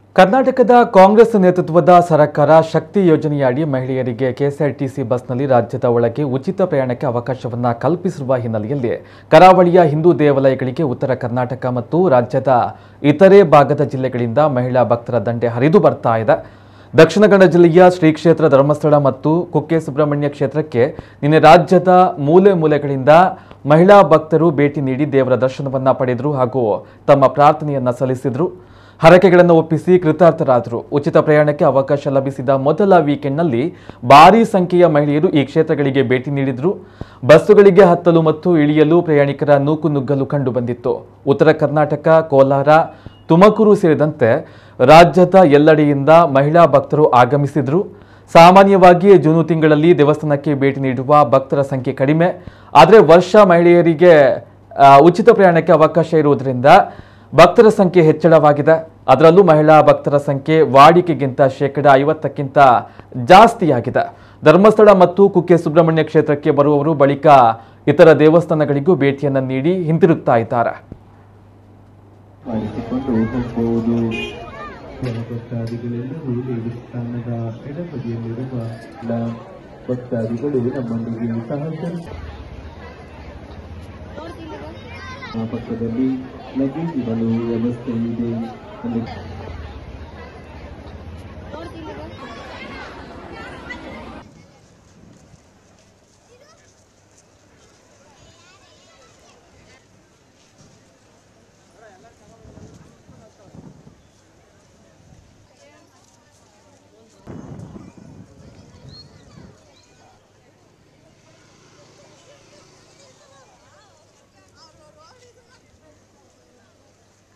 ಕರ್ನಾಟಕದ ಕಾಂಗ್ರೆಸ್ ನೇತೃತ್ವದ ಸರ್ಕಾರ ಶಕ್ತಿ ಯೋಜನೆಯಡಿ ಮಹಿಳೆಯರಿಗೆ ಕೆಎಸ್ಆರ್ಟಿಸಿ ಬಸ್ನಲ್ಲಿ ರಾಜ್ಯದ ಒಳಗೆ ಉಚಿತ ಪ್ರಯಾಣಕ್ಕೆ ಅವಕಾಶವನ್ನ ಕಲ್ಪಿಸಿರುವ ಹಿನ್ನೆಲೆಯಲ್ಲಿ ಕರಾವಳಿಯ ಹಿಂದೂ ದೇವಾಲಯಗಳಿಗೆ ಉತ್ತರ ಕರ್ನಾಟಕ ಮತ್ತು ರಾಜ್ಯದ ಇತರೆ ಭಾಗದ ಜಿಲ್ಲೆಗಳಿಂದ ಮಹಿಳಾ ಭಕ್ತರ ದಂಡೆ ಹರಿದು ಬರ್ತಾ ಇದೆ ದಕ್ಷಿಣ ಕನ್ನಡ ಜಿಲ್ಲೆಯ ಶ್ರೀ ಕ್ಷೇತ್ರ ಧರ್ಮಸ್ಥಳ ಮತ್ತು ಕುಕ್ಕೆ ಸುಬ್ರಹ್ಮಣ್ಯ ಕ್ಷೇತ್ರಕ್ಕೆ ನಿನ್ನೆ ರಾಜ್ಯದ ಮೂಲೆ ಮೂಲೆಗಳಿಂದ ಮಹಿಳಾ ಭಕ್ತರು ಭೇಟಿ ನೀಡಿ ದೇವರ ದರ್ಶನವನ್ನ ಪಡೆದರು ಹಾಗೂ ತಮ್ಮ ಪ್ರಾರ್ಥನೆಯನ್ನ ಸಲ್ಲಿಸಿದರು ಹರಕೆಗಳನ್ನು ಒಪ್ಪಿಸಿ ಕೃತಾರ್ಥರಾದರು ಉಚಿತ ಪ್ರಯಾಣಕ್ಕೆ ಅವಕಾಶ ಲಭಿಸಿದ ಮೊದಲ ವೀಕೆಂಡ್ನಲ್ಲಿ ಭಾರೀ ಸಂಖ್ಯೆಯ ಮಹಿಳೆಯರು ಈ ಕ್ಷೇತ್ರಗಳಿಗೆ ಭೇಟಿ ನೀಡಿದರು ಬಸ್ಸುಗಳಿಗೆ ಹತ್ತಲು ಮತ್ತು ಇಳಿಯಲು ಪ್ರಯಾಣಿಕರ ನೂಕು ನುಗ್ಗಲು ಕಂಡುಬಂದಿತ್ತು ಉತ್ತರ ಕರ್ನಾಟಕ ಕೋಲಾರ ತುಮಕೂರು ಸೇರಿದಂತೆ ರಾಜ್ಯದ ಎಲ್ಲೆಡೆಯಿಂದ ಮಹಿಳಾ ಭಕ್ತರು ಆಗಮಿಸಿದರು ಸಾಮಾನ್ಯವಾಗಿ ಜೂನು ತಿಂಗಳಲ್ಲಿ ದೇವಸ್ಥಾನಕ್ಕೆ ಭೇಟಿ ನೀಡುವ ಭಕ್ತರ ಸಂಖ್ಯೆ ಕಡಿಮೆ ಆದರೆ ವರ್ಷ ಮಹಿಳೆಯರಿಗೆ ಆ, ಉಚಿತ ಪ್ರಯಾಣಕ್ಕೆ ಅವಕಾಶ ಇರುವುದರಿಂದ ಭಕ್ತರ ಸಂಖ್ಯೆ ಹೆಚ್ಚಳವಾಗಿದೆ ಅದರಲ್ಲೂ ಮಹಿಳಾ ಭಕ್ತರ ಸಂಖ್ಯೆ ವಾಡಿಕೆಗಿಂತ ಶೇಕಡ ಐವತ್ತಕ್ಕಿಂತ ಜಾಸ್ತಿಯಾಗಿದೆ ಧರ್ಮಸ್ಥಳ ಮತ್ತು ಕುಕ್ಕೆ ಸುಬ್ರಹ್ಮಣ್ಯ ಕ್ಷೇತ್ರಕ್ಕೆ ಬರುವವರು ಬಳಿಕ ಇತರ ದೇವಸ್ಥಾನಗಳಿಗೂ ಭೇಟಿಯನ್ನು ನೀಡಿ ಹಿಂತಿರುಗ್ತಾ ಇದ್ದಾರೆ ಮಾಡಿಸಿಕೊಂಡು ಹೋಗಬಹುದು ಭಕ್ತಾದಿಗಳೆಲ್ಲರೂ ದೇವಸ್ಥಾನದ ಎಡಬದಿಯಲ್ಲಿರುವ ಎಲ್ಲ ಭಕ್ತಾದಿಗಳು ನಮ್ಮೊಂದಿಗೆ ಸಹಕರಿಸಿ ಆ ಪಕ್ಕದಲ್ಲಿ ಲಗೇಜ್ ಇಡಲು ವ್ಯವಸ್ಥೆ ಇದೆ ಅಲ್ಲಿ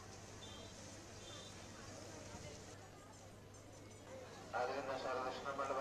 ಅದರಿಂದ ಶಾರದರ್ಶನ ಮಂಡಲ